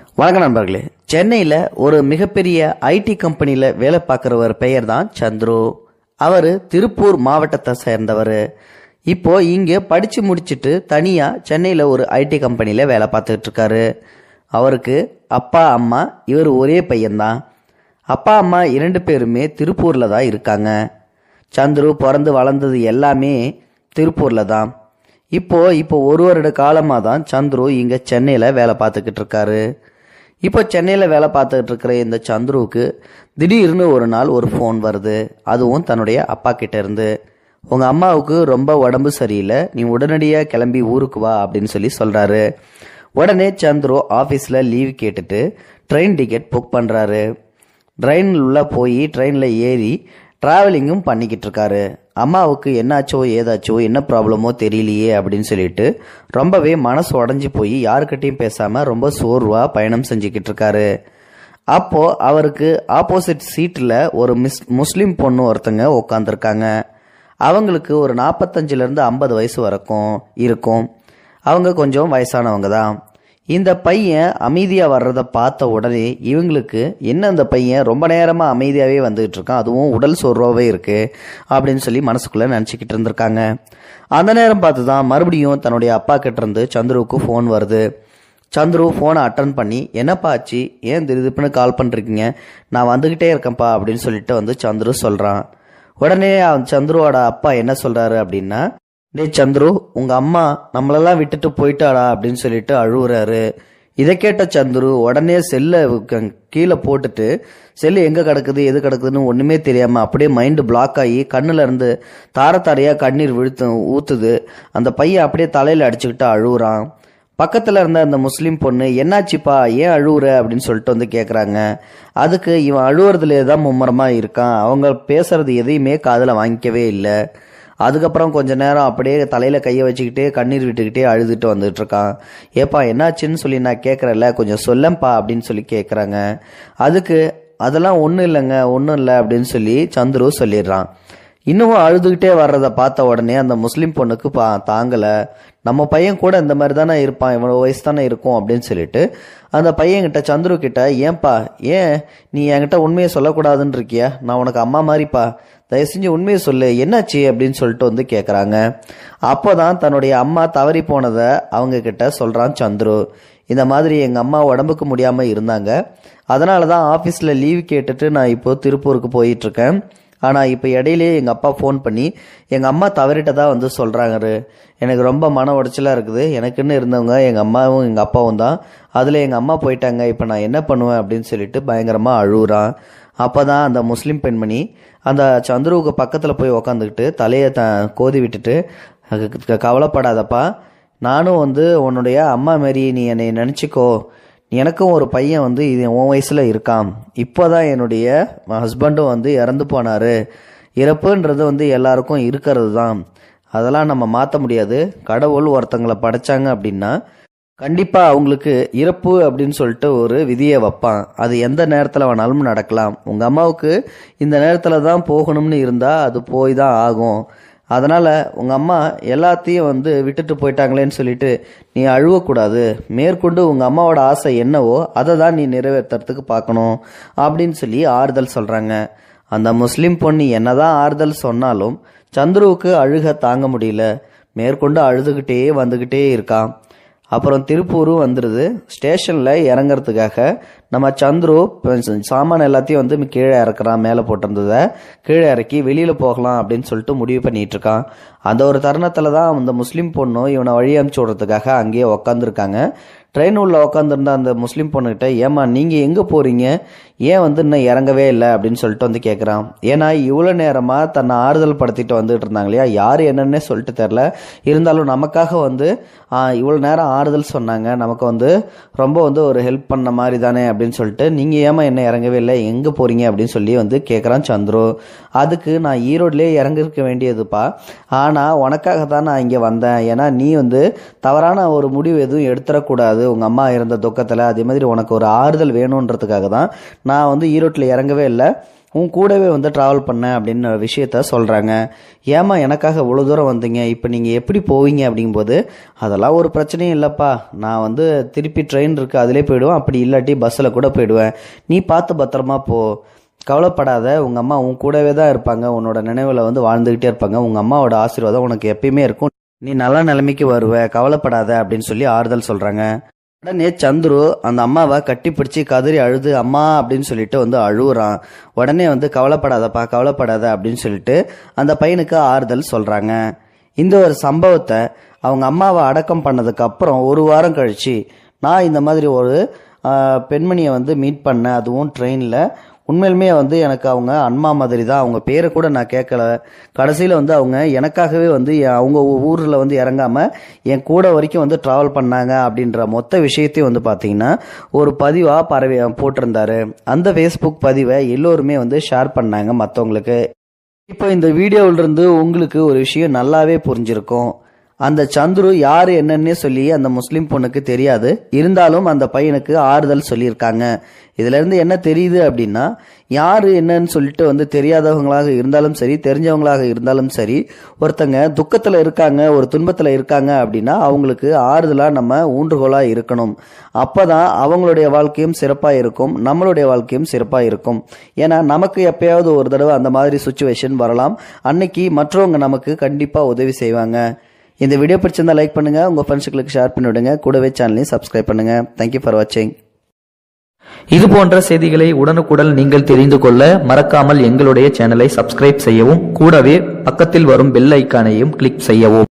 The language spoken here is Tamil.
வணக்கம் நண்பர்களே சென்னையில் ஒரு மிகப்பெரிய ஐடி கம்பெனியில் வேலை பார்க்குறவர் பெயர் தான் சந்துரு அவர் திருப்பூர் மாவட்டத்தை சேர்ந்தவர் இப்போ இங்கே படித்து முடிச்சிட்டு தனியாக சென்னையில் ஒரு ஐடி கம்பெனியில் வேலை பார்த்துக்கிட்டு இருக்காரு அவருக்கு அப்பா அம்மா இவர் ஒரே பையன்தான் அப்பா அம்மா இரண்டு பேருமே திருப்பூரில் தான் இருக்காங்க சந்துரு பிறந்து வளர்ந்தது எல்லாமே திருப்பூரில் தான் இப்போ இப்போ ஒரு வருட காலமாக தான் சந்துரு இங்கே சென்னையில் வேலை பார்த்துக்கிட்டு இருக்காரு இப்போ சென்னையில் வேலை பார்த்துக்கிட்டு இருக்கிற இந்த சந்துருவுக்கு திடீர்னு ஒரு நாள் ஒரு ஃபோன் வருது அதுவும் தன்னுடைய அப்பா கிட்ட இருந்து உங்கள் அம்மாவுக்கு ரொம்ப உடம்பு சரியில்லை நீ உடனடியாக கிளம்பி ஊருக்கு வா அப்படின்னு சொல்லி சொல்கிறாரு உடனே சந்துரு ஆஃபீஸில் லீவ் கேட்டுட்டு ட்ரெயின் டிக்கெட் புக் பண்ணுறாரு ட்ரெயினில் உள்ள போய் ட்ரெயினில் ஏறி ட்ராவலிங்கும் பண்ணிக்கிட்டு இருக்காரு அம்மாவுக்கு என்னாச்சோ ஏதாச்சோ என்ன ப்ராப்ளமோ தெரியலையே அப்படின்னு சொல்லிட்டு ரொம்பவே மனசு உடஞ்சி போய் யாருக்கிட்டையும் பேசாமல் ரொம்ப சோர்வாக பயணம் செஞ்சுக்கிட்டு இருக்காரு அப்போ அவருக்கு ஆப்போசிட் சீட்டில் ஒரு மிஸ் முஸ்லீம் பொண்ணு ஒருத்தங்க உட்காந்துருக்காங்க அவங்களுக்கு ஒரு நாற்பத்தஞ்சிலேருந்து ஐம்பது வயசு வரைக்கும் இருக்கும் அவங்க கொஞ்சம் வயசானவங்க தான் இந்த பையன் அமைதியாக வர்றதை பார்த்த உடனே இவங்களுக்கு என்ன அந்த பையன் ரொம்ப நேரமாக அமைதியாகவே வந்துகிட்டு இருக்கான் அதுவும் உடல் சோர்வாகவே இருக்கு அப்படின்னு சொல்லி மனசுக்குள்ளே நினச்சிக்கிட்டு இருந்திருக்காங்க அந்த நேரம் பார்த்து தான் மறுபடியும் தன்னுடைய அப்பா கிட்ட இருந்து சந்துருவுக்கு ஃபோன் வருது சந்துரு ஃபோனை அட்டன் பண்ணி என்னப்பா ஆச்சு ஏன் திடீர்னு கால் பண்ணுறீங்க நான் வந்துக்கிட்டே இருக்கேன்ப்பா அப்படின்னு சொல்லிட்டு வந்து சந்துரு சொல்கிறான் உடனே அவன் சந்துருவோட அப்பா என்ன சொல்கிறாரு அப்படின்னா டேய் சந்துரு உங்கள் அம்மா நம்மளெல்லாம் விட்டுட்டு போயிட்டாடா அப்படின்னு சொல்லிட்டு அழுவுறாரு இதை கேட்ட சந்துரு உடனே செல்லை கீழே போட்டுட்டு செல்லு எங்கே கிடக்குது எது கிடக்குதுன்னு ஒன்றுமே தெரியாமல் அப்படியே மைண்டு பிளாக் ஆகி கண்ணுல இருந்து தார தாரையாக கண்ணீர் விழுத்து ஊற்றுது அந்த பையன் அப்படியே தலையில் அடிச்சுக்கிட்டு அழுவுறான் பக்கத்தில் இருந்த அந்த முஸ்லீம் பொண்ணு என்னாச்சுப்பா ஏன் அழுவுற அப்படின்னு சொல்லிட்டு வந்து கேட்குறாங்க அதுக்கு இவன் அழுவுறதுலே தான் மும்மரமாக இருக்கான் அவங்க பேசுறது எதையுமே காதில் வாங்கிக்கவே இல்லை அதுக்கப்புறம் கொஞ்ச நேரம் அப்படியே தலையில் கையை வச்சுக்கிட்டே கண்ணீர் விட்டுக்கிட்டே அழுதுட்டு வந்துட்டு இருக்கான் ஏப்பா என்னாச்சுன்னு சொல்லி நான் கேட்குறேன்ல கொஞ்சம் சொல்லப்பா அப்படின்னு சொல்லி கேட்குறாங்க அதுக்கு அதெல்லாம் ஒன்றும் இல்லைங்க ஒன்றும் இல்லை அப்படின்னு சொல்லி சந்துரு சொல்லிடுறான் இன்னும் அழுதுகிட்டே வர்றதை பார்த்த உடனே அந்த முஸ்லீம் பொண்ணுக்கு பா தாங்கலை நம்ம பையன் கூட இந்த மாதிரி தானே இருப்பான் இவ்வளோ வயசு தானே இருக்கும் அப்படின்னு சொல்லிட்டு அந்த பையன்கிட்ட சந்துரு கிட்ட ஏன்பா ஏன் நீ என்கிட்ட உண்மையை சொல்லக்கூடாதுன்னு இருக்கியா நான் உனக்கு அம்மா மாதிரிப்பா தயவு செஞ்சு உண்மையை சொல்லு என்னாச்சு அப்படின்னு சொல்லிட்டு வந்து கேட்குறாங்க அப்போ தான் தன்னுடைய அம்மா தவறி போனதை அவங்க கிட்ட சொல்கிறான் சந்துரு இந்த மாதிரி எங்கள் அம்மா உடம்புக்கு முடியாமல் இருந்தாங்க அதனால தான் ஆஃபீஸில் லீவ் கேட்டுட்டு நான் இப்போ திருப்பூருக்கு போயிட்டுருக்கேன் ஆனால் இப்போ இடையிலேயே எங்கள் அப்பா ஃபோன் பண்ணி எங்கள் அம்மா தவறிட்டதா வந்து சொல்கிறாங்க எனக்கு ரொம்ப மன உடைச்சலாக இருக்குது எனக்குன்னு இருந்தவங்க எங்கள் அம்மாவும் எங்கள் அப்பாவும் தான் அதில் எங்கள் அம்மா போயிட்டாங்க இப்போ நான் என்ன பண்ணுவேன் அப்படின்னு சொல்லிட்டு பயங்கரமாக அழுகுறான் அப்போ தான் அந்த முஸ்லீம் பெண்மணி அந்த சந்துருவுக்கு பக்கத்தில் போய் உக்காந்துக்கிட்டு தலையை த கோதி விட்டுட்டு "க- கவலைப்படாதப்பா நானும் வந்து உன்னுடைய அம்மா மாரி நீ என்னை நினச்சிக்கோ எனக்கும் ஒரு பையன் வந்து இது உன் வயசில் இருக்கான் இப்போ தான் என்னுடைய ஹஸ்பண்டும் வந்து இறந்து போனார் இறப்புன்றது வந்து எல்லாருக்கும் இருக்கிறது தான் அதெல்லாம் நம்ம மாற்ற முடியாது கடவுள் ஒருத்தங்களை படைச்சாங்க அப்படின்னா கண்டிப்பாக அவங்களுக்கு இறப்பு அப்படின்னு சொல்லிட்டு ஒரு விதியை வைப்பான் அது எந்த நேரத்தில் வேணாலும் நடக்கலாம் உங்கள் அம்மாவுக்கு இந்த நேரத்தில் தான் போகணும்னு இருந்தால் அது போய் தான் ஆகும் அதனால் உங்கள் அம்மா எல்லாத்தையும் வந்து விட்டுட்டு போயிட்டாங்களேன்னு சொல்லிட்டு நீ அழுவக்கூடாது மேற்கொண்டு உங்கள் அம்மாவோட ஆசை என்னவோ அதை தான் நீ நிறைவேற்றுறதுக்கு பார்க்கணும் அப்படின்னு சொல்லி ஆறுதல் சொல்கிறாங்க அந்த முஸ்லீம் பொண்ணு என்னதான் ஆறுதல் சொன்னாலும் சந்துருவுக்கு அழுக தாங்க முடியல மேற்கொண்டு அழுதுகிட்டே வந்துக்கிட்டே இருக்கான் அப்புறம் திருப்பூரும் வந்துடுது ஸ்டேஷனில் இறங்குறதுக்காக நம்ம சந்துரு இப்ப சாமான் எல்லாத்தையும் வந்து கீழே இறக்குறான் மேலே போட்டிருந்ததை கீழே இறக்கி வெளியில் போகலாம் அப்படின்னு சொல்லிட்டு முடிவு பண்ணிட்டு இருக்கான் அந்த ஒரு தருணத்தில் தான் அந்த முஸ்லீம் பொண்ணும் இவனை வழி அனுப்பிச்சு விடுறதுக்காக அங்கேயே உக்காந்துருக்காங்க ட்ரெயின் உள்ள உட்காந்துருந்த அந்த முஸ்லீம் பொண்ணுகிட்ட ஏமா நீங்கள் எங்கே போகிறீங்க ஏன் வந்து இன்னும் இறங்கவே இல்லை அப்படின்னு சொல்லிட்டு வந்து கேட்குறான் ஏன்னா இவ்வளோ நேரமாக தன்னை ஆறுதல் படுத்திட்டு வந்துட்டு இருந்தாங்க இல்லையா யார் என்னன்னே சொல்லிட்டு தெரில இருந்தாலும் நமக்காக வந்து இவ்வளோ நேரம் ஆறுதல் சொன்னாங்க நமக்கு வந்து ரொம்ப வந்து ஒரு ஹெல்ப் பண்ண மாதிரி தானே அப்படின்னு சொல்லிட்டு நீங்கள் ஏமா என்ன இறங்கவே இல்லை எங்கே போகிறீங்க அப்படின்னு சொல்லி வந்து கேட்குறான் சந்துரு அதுக்கு நான் ஈரோட்லேயே இறங்கிருக்க வேண்டியதுப்பா ஆனால் உனக்காக தான் நான் இங்கே வந்தேன் ஏன்னா நீ வந்து தவறான ஒரு முடிவு எதுவும் எடுத்துடக்கூடாது உங்கள் அம்மா இருந்த துக்கத்தில் அதே மாதிரி உனக்கு ஒரு ஆறுதல் வேணுன்றதுக்காக தான் நான் வந்து ஈரோட்டில் இறங்கவே இல்லை உன் கூடவே வந்து ட்ராவல் பண்ணேன் அப்படின்னு விஷயத்த சொல்கிறாங்க ஏமா எனக்காக இவ்வளோ தூரம் வந்தீங்க இப்போ நீங்கள் எப்படி போவீங்க அப்படிங்கும்போது அதெல்லாம் ஒரு பிரச்சனையும் இல்லைப்பா நான் வந்து திருப்பி ட்ரெயின் இருக்குது அதிலே போயிடுவேன் அப்படி இல்லாட்டி பஸ்ஸில் கூட போயிடுவேன் நீ பார்த்து பத்திரமா போ கவலைப்படாத உங்கள் அம்மா உன் கூடவே தான் இருப்பாங்க உன்னோட நினைவில் வந்து வாழ்ந்துக்கிட்டே இருப்பாங்க உங்கள் அம்மாவோட ஆசீர்வாதம் உனக்கு எப்பயுமே இருக்கும் நீ நல்ல நிலைமைக்கு வருவ கவலைப்படாத அப்படின்னு சொல்லி ஆறுதல் சொல்கிறாங்க உடனே சந்துரு அந்த அம்மாவை கட்டி பிடிச்சி கதறி அழுது அம்மா அப்படின்னு சொல்லிட்டு வந்து அழுவுறான் உடனே வந்து கவலைப்படாதப்பா கவலைப்படாத அப்படின்னு சொல்லிட்டு அந்த பையனுக்கு ஆறுதல் சொல்கிறாங்க இந்த ஒரு சம்பவத்தை அவங்க அம்மாவை அடக்கம் பண்ணதுக்கு அப்புறம் ஒரு வாரம் கழிச்சு நான் இந்த மாதிரி ஒரு ஆஹ், பெண்மணியை வந்து மீட் பண்ணேன் அதுவும் ட்ரெயினில் உண்மையிலுமே வந்து எனக்கு அவங்க அன்மா மாதிரி தான் அவங்க பேரை கூட நான் கேட்கல கடைசியில் வந்து அவங்க எனக்காகவே வந்து என் அவங்க ஊரில் வந்து இறங்காம என் கூட வரைக்கும் வந்து ட்ராவல் பண்ணாங்க அப்படின்ற மொத்த விஷயத்தையும் வந்து பார்த்தீங்கன்னா ஒரு பதிவாக பரவி போட்டிருந்தாரு அந்த ஃபேஸ்புக் பதிவை எல்லோருமே வந்து ஷேர் பண்ணாங்க மற்றவங்களுக்கு இப்போ இந்த வீடியோவில் இருந்து உங்களுக்கு ஒரு விஷயம் நல்லாவே புரிஞ்சிருக்கும் அந்த சந்துரு யாரு என்னன்னே சொல்லி அந்த முஸ்லீம் பொண்ணுக்கு தெரியாது இருந்தாலும் அந்த பையனுக்கு ஆறுதல் சொல்லியிருக்காங்க இதுல இருந்து என்ன தெரியுது அப்படின்னா யாரு என்னன்னு சொல்லிட்டு வந்து தெரியாதவங்களாக இருந்தாலும் சரி தெரிஞ்சவங்களாக இருந்தாலும் சரி ஒருத்தங்க துக்கத்துல இருக்காங்க ஒரு துன்பத்துல இருக்காங்க அப்படின்னா அவங்களுக்கு ஆறுதலா நம்ம ஊன்றுகோலா இருக்கணும் அப்பதான் அவங்களுடைய வாழ்க்கையும் சிறப்பா இருக்கும் நம்மளுடைய வாழ்க்கையும் சிறப்பா இருக்கும் ஏன்னா நமக்கு எப்பயாவது ஒரு தடவை அந்த மாதிரி சுச்சுவேஷன் வரலாம் அன்னைக்கு மற்றவங்க நமக்கு கண்டிப்பா உதவி செய்வாங்க இந்த வீடியோ பிடிச்சிருந்தா லைக் பண்ணுங்க உங்க ஃப்ரெண்ட்ஸுகளுக்கு ஷேர் பண்ணி விடுங்க கூடவே சேனலையும் சப்ஸ்கிரைப் பண்ணுங்க தேங்க்யூ ஃபார் வாட்சிங் இது போன்ற செய்திகளை உடனுக்குடன் நீங்கள் தெரிந்து கொள்ள மறக்காமல் எங்களுடைய சேனலை சப்ஸ்கிரைப் செய்யவும் கூடவே பக்கத்தில் வரும் பெல் ஐக்கானையும் கிளிக் செய்யவும்